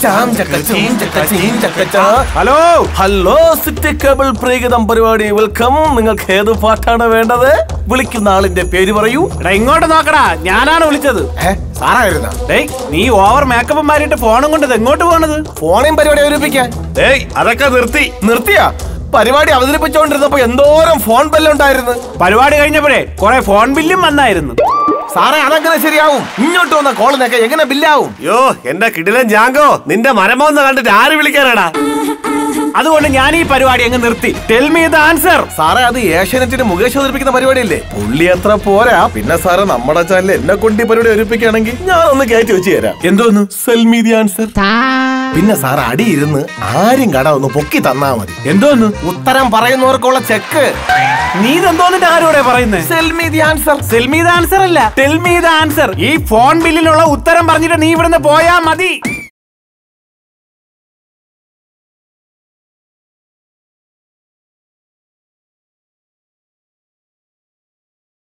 Charm ചക്ക ചീം ചക്ക ചീം ചക്ക ചാ. ഹലോ ഹലോ സിറ്റി കേബിൾ പ്രീഗതം പരിപാടി വെൽക്കം നിങ്ങൾക്ക് ഏത് പാട്ടാണ് വേണ്ടത് വിളിക്കുന്ന ആളിന്റെ പേര് പറയൂ എടാ ഇങ്ങോട്ട് നോക്കടാ ഞാനാണ് വിളിച്ചത് സാറായിരുന്ന ഡേയ് നീ ഓവർ മേക്കപ്പ് മാറിയിട്ട് ഫോണും കൊണ്ട് ഇത് എങ്ങോട്ട് പോണത് ഫോണേം പരിപാടി അവതരിപ്പിക്കാൻ ഏയ് അതൊക്കെ നിർത്തി നിർത്തിയാ പരിപാടി അവതരിപ്പിച്ചോണ്ടിരുന്നപ്പോ എന്തോരം ഫോൺ ബെല്ലുണ്ടായിരുന്നു പരിപാടി കഴിഞ്ഞപ്പോഴേ കുറെ ഫോൺ ബില്ലും വന്നായിരുന്നു സാറേ അതെങ്ങനെ ശരിയാവും ഇങ്ങോട്ട് വന്ന കോളിനൊക്കെ എങ്ങനെ ബില്ലാവും യോ എന്റെ കിടിലൻ ജാങ്കോ നിന്റെ മരമോന്ന് കണ്ടിട്ട് ആര് വിളിക്കാനാടാ അതുകൊണ്ട് ഞാൻ ഈ പരിപാടി അങ്ങ് നിർത്തി ടെൽ മീ ദ ആൻസർ സാറേ അത് ഏഷ്യാനെറ്റിന് മുകേഷ് അവതരിപ്പിക്കുന്ന പരിപാടിയല്ലേ പുള്ളി അത്ര പോരാ പിന്നെ സാറ് നമ്മുടെ ചാനൽ എന്നെ കൊണ്ട് ഈ പരിപാടി അവതരിപ്പിക്കുകയാണെങ്കിൽ ഞാൻ ഒന്ന് കയറ്റി വെച്ച് തരാം എന്തോന്ന് സെൽമി ദി ആൻസർ പിന്നെ സാർ അടിയിരുന്ന് ആരും കട ഒന്ന് പൊക്കി തന്നാ മതി എന്തോന്ന് ഉത്തരം പറയുന്നവർക്കുള്ള ചെക്ക് നീ ഇതെന്തോന്നിന്റെ കാര്യോടെ പറയുന്നേ tell me the answer tell me the answer അല്ല ടെൽ മീ ദ ആൻസർ ഈ ഫോൺ ബില്ലിനുള്ള ഉത്തരം പറഞ്ഞിട്ട് നീ ഇവിടുന്ന് പോയാ മതി